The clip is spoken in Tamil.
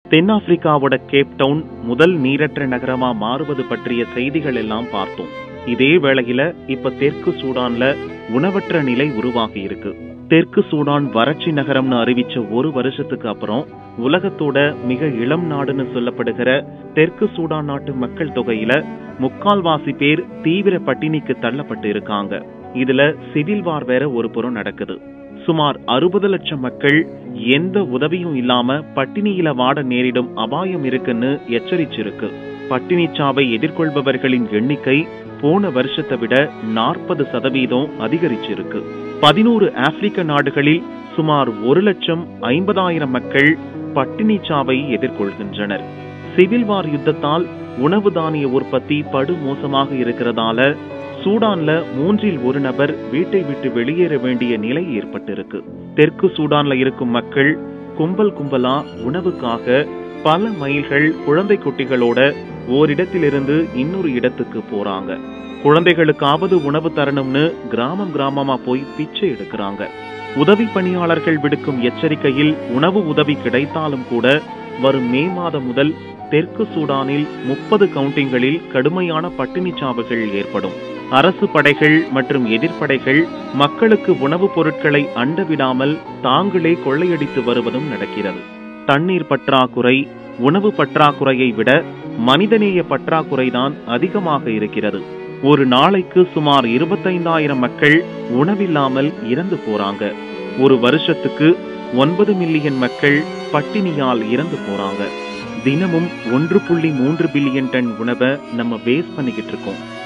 தென்னாப்பிரிக்காவோட கேப் டவுன் முதல் நீரற்ற நகரமா மாறுவது பற்றிய செய்திகள் எல்லாம் பார்த்தோம் இதே வேளையில இப்ப தெற்கு சூடான்ல உணவற்ற நிலை உருவாகி இருக்கு தெற்கு சூடான் வறட்சி நகரம்னு அறிவிச்ச ஒரு வருஷத்துக்கு அப்புறம் உலகத்தோட மிக இளம் நாடுன்னு சொல்லப்படுகிற தெற்கு சூடான் நாட்டு மக்கள் தொகையில முக்கால்வாசி பேர் தீவிர பட்டினிக்கு தள்ளப்பட்டு இருக்காங்க இதுல சிவில் வார் வேற ஒரு புறம் நடக்குது சுமார் அறுபது லட்சம் மக்கள் எந்த உதவியும் இல்லாம பட்டினியில வாட நேரிடும் அபாயம் இருக்குன்னு எச்சரிச்சிருக்கு பட்டினிச்சாவை எதிர்கொள்பவர்களின் எண்ணிக்கை போன வருஷத்தை விட நாற்பது சதவீதம் அதிகரிச்சிருக்கு பதினோரு ஆப்பிரிக்க நாடுகளில் சுமார் ஒரு லட்சம் ஐம்பதாயிரம் மக்கள் பட்டினிச்சாவை எதிர்கொள்கின்றனர் சிவில் வார் யுத்தத்தால் உணவு தானிய உற்பத்தி படு மோசமாக இருக்கிறதால சூடான்ல மூன்றில் ஒரு நபர் வீட்டை விட்டு வெளியேற வேண்டிய நிலை ஏற்பட்டிருக்கு தெற்கு சூடான்ல இருக்கும் மக்கள் கும்பல் கும்பலா உணவுக்காக பல மைல்கள் குழந்தை குட்டிகளோட ஓரிடத்திலிருந்து இன்னொரு இடத்துக்கு போறாங்க குழந்தைகளுக்காவது உணவு தரணும்னு கிராமம் கிராமமா போய் பிச்சை எடுக்கிறாங்க உதவி பணியாளர்கள் விடுக்கும் எச்சரிக்கையில் உணவு உதவி கிடைத்தாலும் கூட வரும் மே மாதம் முதல் தெற்கு சூடானில் முப்பது கவுண்டிங்களில் கடுமையான பட்டினிச்சாவுகள் ஏற்படும் அரசு படைகள் மற்றும் எதிர்ப்படைகள் மக்களுக்கு உணவுப் பொருட்களை அண்டவிடாமல் தாங்களே கொள்ளையடித்து வருவதும் நடக்கிறது தண்ணீர் பற்றாக்குறை உணவு பற்றாக்குறையை விட மனிதநேய பற்றாக்குறைதான் அதிகமாக இருக்கிறது ஒரு நாளைக்கு சுமார் இருபத்தைந்தாயிரம் மக்கள் உணவில்லாமல் இறந்து போறாங்க ஒரு வருஷத்துக்கு ஒன்பது மில்லியன் மக்கள் பட்டினியால் இறந்து போறாங்க தினமும் ஒன்று புள்ளி மூன்று பில்லியன் டன் உணவை நம்ம வேஸ்ட் பண்ணிக்கிட்டு இருக்கோம்